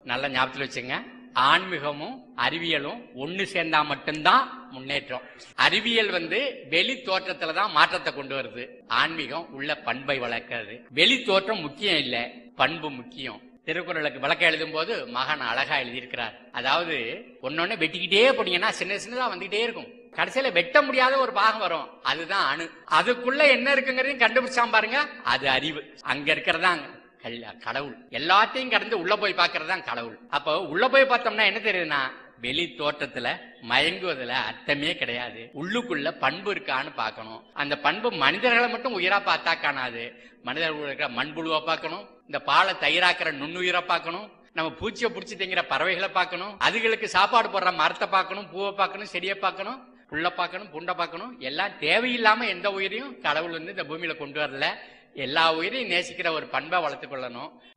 நல்ல ஞாபகத்தில் வச்சுங்க ஆன்மீகமும் அறிவியலும் ஒண்ணு சேர்ந்தா மட்டும்தான் முன்னேற்றம் அறிவியல் வந்து வெளி தோற்றத்துல தான் மாற்றத்தை கொண்டு வருது ஆன்மீகம் உள்ள பண்பை வளர்க்கிறது வெளி தோற்றம் முக்கியம் இல்ல பண்பு முக்கியம் திருக்குறளுக்கு விளக்கம் எழுதும் போது மகன் அழகா எழுதியிருக்கிறார் அதாவது ஒன்னொன்னு வெட்டிக்கிட்டே போனீங்கன்னா சின்ன சின்னதா வந்துகிட்டே இருக்கும் கடைசியில வெட்ட முடியாத ஒரு பாகம் வரும் அதுதான் அணு அதுக்குள்ள என்ன இருக்குங்கிறதையும் கண்டுபிடிச்சாம பாருங்க அது அறிவு அங்க இருக்கிறதாங்க கல்ல- கடவுள் எல்லாத்தையும் கடந்து உள்ள போய் பார்க்கறது தான் கடவுள் அப்போ உள்ள போய் பார்த்தோம்னா என்ன தெரியுதுன்னா வெளி தோற்றத்துல மயங்குவதுல அர்த்தமே கிடையாது உள்ளுக்குள்ள பண்பு இருக்கான்னு பார்க்கணும் அந்த பண்பு மனிதர்களை மட்டும் உயிரா பார்த்தா காணாது மனிதர்கள் இருக்கிற மண்புழுவை பார்க்கணும் இந்த பாலை தயிராக்கிற நுண்ணுயிரை பார்க்கணும் நம்ம பூச்சியை பிடிச்சி திங்கிற பறவைகளை பார்க்கணும் அதுகளுக்கு சாப்பாடு போடுற மரத்தை பார்க்கணும் பூவை பார்க்கணும் செடியை பார்க்கணும் புல்லை பார்க்கணும் புண்டை பார்க்கணும் எல்லாம் தேவையில்லாம எந்த உயிரையும் கடவுள் வந்து இந்த பூமியில கொண்டு வரல எல்லா உயிரையும் நேசிக்கிற ஒரு பண்பை வளர்த்துக் கொள்ளணும்